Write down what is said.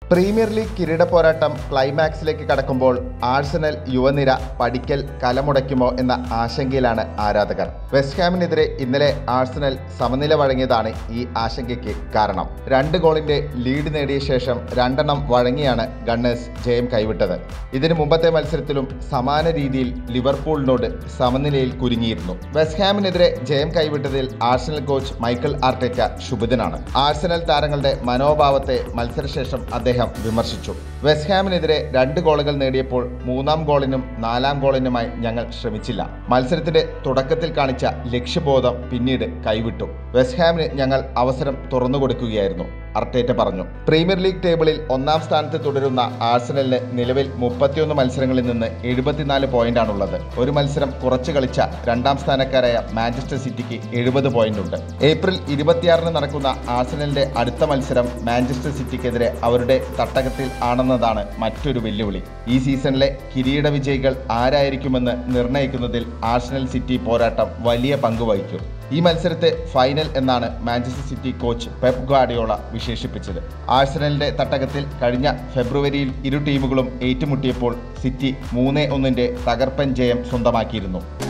premier league കിരീട പോരാട്ടം ക്ലൈമാക്സിലേക്ക് കടക്കുമ്പോൾ ആഴ്സണൽ യുവനിര പടിക്കൽ കലമുടയ്ക്കുമോ എന്ന ആശങ്കയിലാണ് ആരാധകർ വെസ്റ്റ് ഹാമിനെതിരെ ഇന്നലെ ആഴ്സണൽ സമനില വഴങ്ങിയതാണ് ഈ ആശങ്കയ്ക്ക് കാരണം രണ്ട് ഗോളിന്റെ ലീഡ് നേടിയ ശേഷം രണ്ടെണ്ണം വഴങ്ങിയാണ് ഗണ്ണേഴ്സ് ജയം കൈവിട്ടത് ഇതിനു മുമ്പത്തെ മത്സരത്തിലും സമാന രീതിയിൽ ലിവർപൂളിനോട് സമനിലയിൽ കുരുങ്ങിയിരുന്നു വെസ്റ്റ് ഹാമിനെതിരെ ജയം കൈവിട്ടതിൽ ആഴ്സണൽ കോച്ച് മൈക്കൽ ആർട്ടേറ്റ ശുഭിതനാണ് ആഴ്സണൽ താരങ്ങളുടെ മനോഭാവത്തെ മത്സരശേഷം അദ്ദേഹം വിമർശിച്ചു വെസ്റ്റ് ഹാമിനെതിരെ രണ്ട് ഗോളുകൾ നേടിയപ്പോൾ മൂന്നാം ഗോളിനും നാലാം ഗോളിനുമായി ഞങ്ങൾ ശ്രമിച്ചില്ല മത്സരത്തിന്റെ തുടക്കത്തിൽ കാണിച്ച ലക്ഷ്യബോധം പിന്നീട് കൈവിട്ടു വെസ്റ്റ് ഹാമിന് ഞങ്ങൾ അവസരം തുറന്നു കൊടുക്കുകയായിരുന്നു അർട്ടേറ്റ പറഞ്ഞു പ്രീമിയർ ലീഗ് ടേബിളിൽ ഒന്നാം സ്ഥാനത്ത് തുടരുന്ന ആഴ്സണലിന് നിലവിൽ മുപ്പത്തിയൊന്ന് മത്സരങ്ങളിൽ നിന്ന് എഴുപത്തിനാല് പോയിന്റാണുള്ളത് ഒരു മത്സരം കുറച്ച് കളിച്ച രണ്ടാം സ്ഥാനക്കാരായ മാഞ്ചസ്റ്റർ സിറ്റിക്ക് എഴുപത് പോയിന്റ് ഉണ്ട് ഏപ്രിൽ ഇരുപത്തിയാറിന് നടക്കുന്ന ആഴ്സണലിന്റെ അടുത്ത മത്സരം മാഞ്ചസ്റ്റർ സിറ്റിക്കെതിരെ അവരുടെ തട്ടകത്തിൽ ആണെന്നതാണ് മറ്റൊരു വെല്ലുവിളി ഈ സീസണിലെ കിരീട വിജയികൾ ആരായിരിക്കുമെന്ന് നിർണ്ണയിക്കുന്നതിൽ ആഴ്സണൽ സിറ്റി പോരാട്ടം വലിയ പങ്ക് വഹിക്കും ഈ മത്സരത്തെ ഫൈനൽ എന്നാണ് Manchester City coach Pep Guardiola വിശേഷിപ്പിച്ചത് ആഴ്സണലിന്റെ തട്ടകത്തിൽ കഴിഞ്ഞ ഫെബ്രുവരിയിൽ ഇരു ടീമുകളും ഏറ്റുമുട്ടിയപ്പോൾ സിറ്റി മൂന്നേ ഒന്നിന്റെ തകർപ്പൻ ജയം സ്വന്തമാക്കിയിരുന്നു